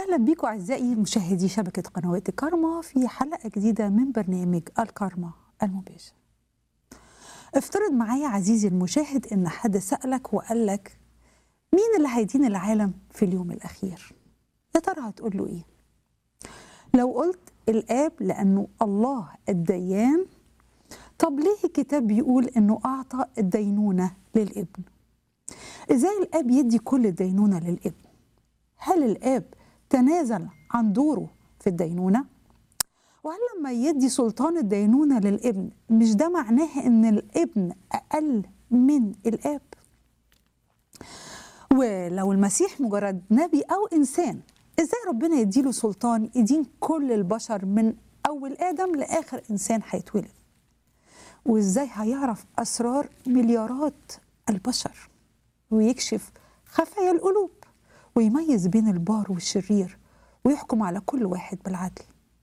اهلا بيكم اعزائي مشاهدي شبكه قنوات الكارما في حلقه جديده من برنامج الكارما المباشر. افترض معايا عزيزي المشاهد ان حد سالك وقال لك مين اللي هيدين العالم في اليوم الاخير؟ يا ترى هتقول له ايه؟ لو قلت الاب لانه الله الديان طب ليه الكتاب بيقول انه اعطى الدينونه للابن؟ ازاي الاب يدي كل الدينونه للابن؟ هل الاب تنازل عن دوره في الدينونه؟ وهل لما يدي سلطان الدينونه للابن مش ده معناه ان الابن اقل من الاب؟ ولو المسيح مجرد نبي او انسان ازاي ربنا يديله سلطان يدين كل البشر من اول ادم لاخر انسان هيتولد؟ وازاي هيعرف اسرار مليارات البشر ويكشف خفايا القلوب ويميز بين البار والشرير ويحكم على كل واحد بالعدل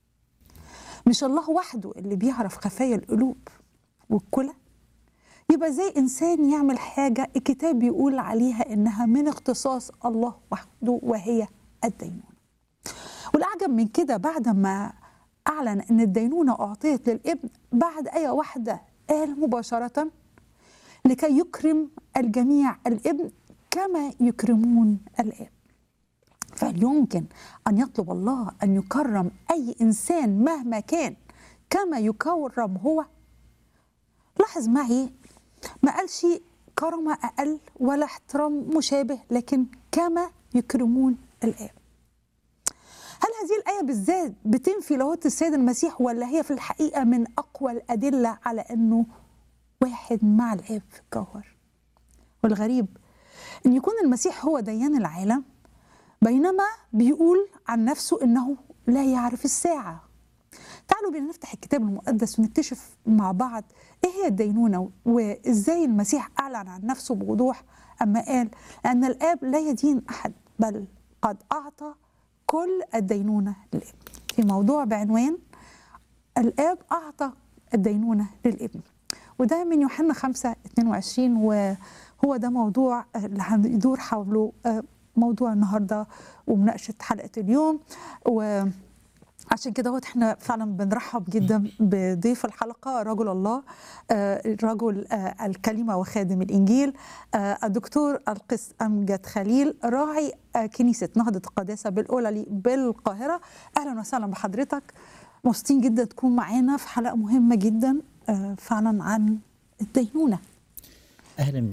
مش الله وحده اللي بيعرف خفايا القلوب والكلى يبقى زي انسان يعمل حاجه الكتاب بيقول عليها انها من اختصاص الله وحده وهي الدينونه والاعجب من كده بعد ما اعلن ان الدينونه اعطيت للابن بعد ايه واحده قال مباشره لكي يكرم الجميع الابن كما يكرمون الاب فهل يمكن ان يطلب الله ان يكرم اي انسان مهما كان كما يكرم هو لاحظ معي ما قالش كرم اقل ولا احترام مشابه لكن كما يكرمون الاب هل هذه الآية بالذات بتنفي لاهوت السيد المسيح ولا هي في الحقيقة من أقوى الأدلة على أنه واحد مع الآب في الجوهر والغريب أن يكون المسيح هو ديان العالم بينما بيقول عن نفسه أنه لا يعرف الساعة تعالوا بينا نفتح الكتاب المقدس ونكتشف مع بعض ايه هي الدينونة وازاي المسيح اعلن عن نفسه بوضوح اما قال ان الاب لا يدين احد بل قد اعطى كل الدينونة للابن في موضوع بعنوان الاب اعطى الدينونة للابن وده من يوحنا 5 22 وهو ده موضوع اللي هيدور حوله موضوع النهارده ومناقشه حلقه اليوم و عشان كده هو احنا فعلا بنرحب جدا بضيف الحلقه رجل الله رجل الكلمه وخادم الانجيل الدكتور القس امجد خليل راعي كنيسه نهضه القداسه بالاولى بالقاهره اهلا وسهلا بحضرتك مبسوطين جدا تكون معانا في حلقه مهمه جدا فعلا عن الدينونه اهلا